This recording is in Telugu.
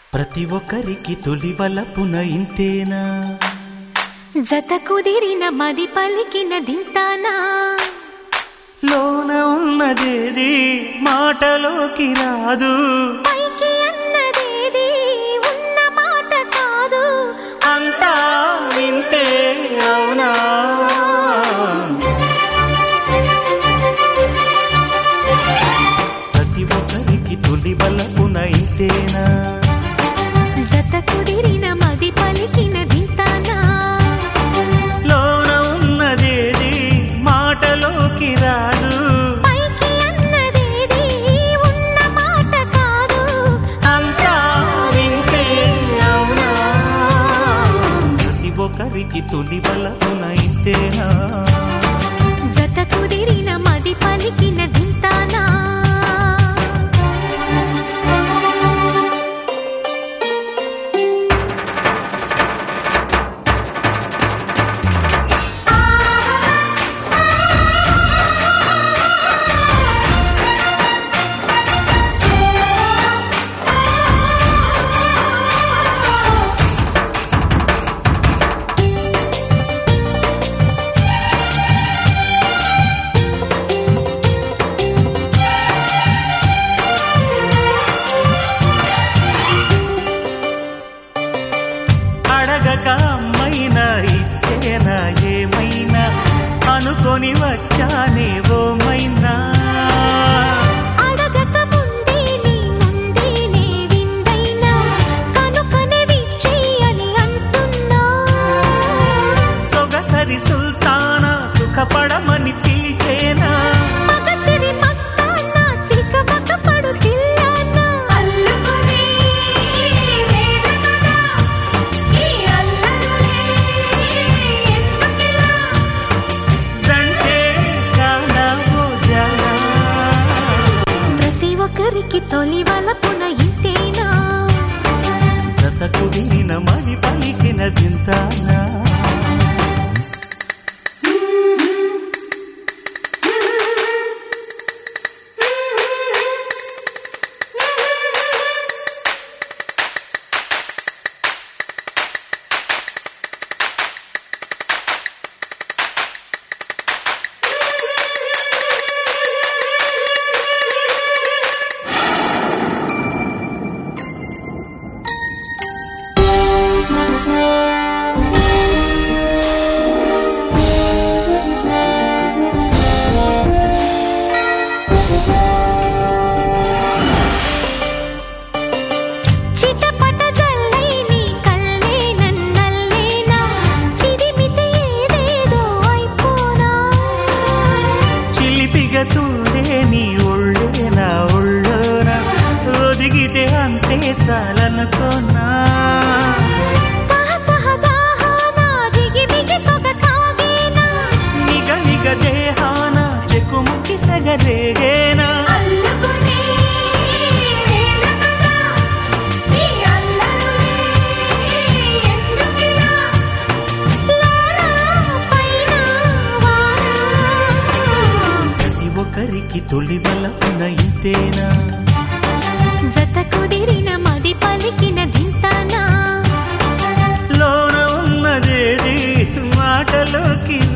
ప్రతి ఒక్కరికి తొలి వలపున ఇంతేనా జత కుదిరిన మది పలికిన దింతానా లోన ఉన్నదేది మాటలోకి రాదు పైకి అన్నదేది ఉన్న మాట కాదు అంతా వింతే అవునా ప్రతి ఒక్కరికి తొలి వలపున ఇంతేనా జత కుదిరిన మది పలికిన దింతానా లోన ఉన్నదేది మాటలోకి రాదు పైకి అన్నదేది ఉన్న మాట కాదు అంతా వింతే అవునా ప్రతి ఒక్కరికి తొలి వలపున ఇంతేనా జత కుదిరిన మది పలికిన దింతానా అడగక అమ్మైనా ఇచ్చేనా ఏమైనా అనుకొని వచ్చానే ఓమైనా అడగక ముందే నీ ముందే నే విందైనా కనుకనే విచ్చేయని అంటున్నా సొగసరి సుల్తానా సుఖపడమని పిలిచేనా మగసిరి మస్తానా తికమక పడు తిల్లానా అల్లుకునే వేళ కదా ఈ అల్లరులే ఎందుకిలా జంటే కానా ఓ జానా ప్రతి ఒక్కరికి తొలి వలపున ఇంతేనా జతకు విన మది పలికిన దింతానా చిటపట జల్లై నీ కల్లే నన్నల్లేనా చిరిమితే ఏదేదో అయిపోనా చిలిపిగా తూడే నీ ఒళ్ళే నా ఒళ్ళోన ఒదిగితే అంతే చాలనుకోనా తహ తహ దాహానా జిగిమిగి సొగసాగేనా నిగ నిగ దేహాన చెక్కుముకి సగరేగేనా అల్లుకునే వేళ కదా ఈ అల్లరులే ఎందుకిలా లోనా పైన వానా ప్రతి ఒక్కరికి తొలి వలపున ఇంతేనా జత కుదిరిన మది పలికిన దింతానా లోన ఉన్నదేది మాటలోకి